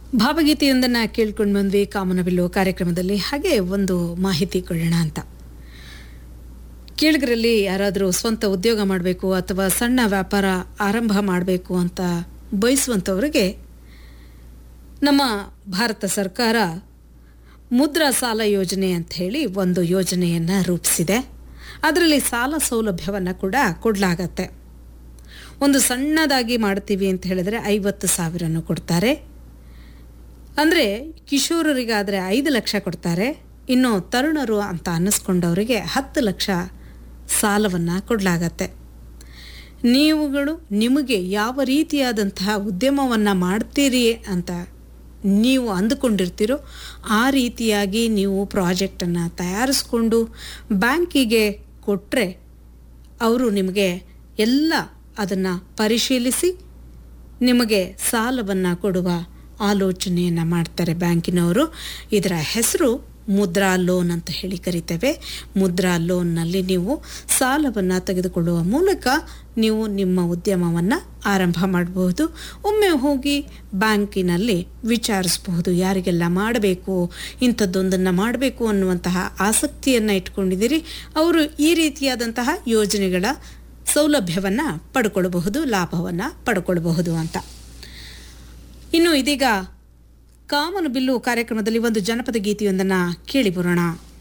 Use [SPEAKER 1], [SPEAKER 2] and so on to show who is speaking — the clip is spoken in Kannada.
[SPEAKER 1] ಭಾವಗೀತೆಯೊಂದನ್ನು ಕೇಳ್ಕೊಂಡು ಬಂದ್ವಿ ಕಾಮನಬಿಲ್ಲು ಕಾರ್ಯಕ್ರಮದಲ್ಲಿ ಹಾಗೆ ಒಂದು ಮಾಹಿತಿ ಕೊಡೋಣ ಅಂತ ಕೇಳಿಗರಲ್ಲಿ ಯಾರಾದರೂ ಸ್ವಂತ ಉದ್ಯೋಗ ಮಾಡಬೇಕು ಅಥವಾ ಸಣ್ಣ ವ್ಯಾಪಾರ ಆರಂಭ ಮಾಡಬೇಕು ಅಂತ ಬಯಸುವಂಥವ್ರಿಗೆ ನಮ್ಮ ಭಾರತ ಸರ್ಕಾರ ಮುದ್ರಾ ಸಾಲ ಯೋಜನೆ ಅಂತ ಹೇಳಿ ಒಂದು ಯೋಜನೆಯನ್ನು ರೂಪಿಸಿದೆ ಅದರಲ್ಲಿ ಸಾಲ ಸೌಲಭ್ಯವನ್ನು ಕೂಡ ಕೊಡಲಾಗತ್ತೆ ಒಂದು ಸಣ್ಣದಾಗಿ ಮಾಡ್ತೀವಿ ಅಂತ ಹೇಳಿದ್ರೆ ಐವತ್ತು ಸಾವಿರನೂ ಕೊಡ್ತಾರೆ ಅಂದರೆ ಕಿಶೋರರಿಗಾದರೆ ಐದು ಲಕ್ಷ ಕೊಡ್ತಾರೆ ಇನ್ನು ತರುಣರು ಅಂತ ಅನ್ನಿಸ್ಕೊಂಡವರಿಗೆ ಹತ್ತು ಲಕ್ಷ ಸಾಲವನ್ನು ಕೊಡಲಾಗತ್ತೆ ನೀವುಗಳು ನಿಮಗೆ ಯಾವ ರೀತಿಯಾದಂತಹ ಉದ್ಯಮವನ್ನು ಮಾಡ್ತೀರಿ ಅಂತ ನೀವು ಅಂದುಕೊಂಡಿರ್ತೀರೋ ಆ ರೀತಿಯಾಗಿ ನೀವು ಪ್ರಾಜೆಕ್ಟನ್ನು ತಯಾರಿಸ್ಕೊಂಡು ಬ್ಯಾಂಕಿಗೆ ಕೊಟ್ಟರೆ ಅವರು ನಿಮಗೆ ಎಲ್ಲ ಅದನ್ನು ಪರಿಶೀಲಿಸಿ ನಿಮಗೆ ಸಾಲವನ್ನು ಕೊಡುವ ಆಲೋಚನೆಯನ್ನು ಮಾಡ್ತಾರೆ ಬ್ಯಾಂಕಿನವರು ಇದರ ಹೆಸರು ಮುದ್ರಾ ಲೋನ್ ಅಂತ ಹೇಳಿ ಕರಿತೇವೆ ಮುದ್ರಾ ಲೋನ್ನಲ್ಲಿ ನೀವು ಸಾಲವನ್ನು ತೆಗೆದುಕೊಳ್ಳುವ ಮೂಲಕ ನೀವು ನಿಮ್ಮ ಉದ್ಯಮವನ್ನು ಆರಂಭ ಮಾಡಬಹುದು ಒಮ್ಮೆ ಹೋಗಿ ಬ್ಯಾಂಕಿನಲ್ಲಿ ವಿಚಾರಿಸಬಹುದು ಯಾರಿಗೆಲ್ಲ ಮಾಡಬೇಕು ಇಂಥದ್ದೊಂದನ್ನು ಮಾಡಬೇಕು ಅನ್ನುವಂತಹ ಆಸಕ್ತಿಯನ್ನು ಇಟ್ಕೊಂಡಿದ್ದೀರಿ ಅವರು ಈ ರೀತಿಯಾದಂತಹ ಯೋಜನೆಗಳ ಸೌಲಭ್ಯವನ್ನು ಪಡ್ಕೊಳ್ಬಹುದು ಲಾಭವನ್ನು ಪಡ್ಕೊಳ್ಬಹುದು ಅಂತ ಇನ್ನು ಇದೀಗ ಕಾಮನು ಬಿಲ್ಲು ಕಾರ್ಯಕ್ರಮದಲ್ಲಿ ಒಂದು ಜನಪದ ಗೀತೆಯೊಂದನ್ನು ಕೇಳಿ ಬರೋಣ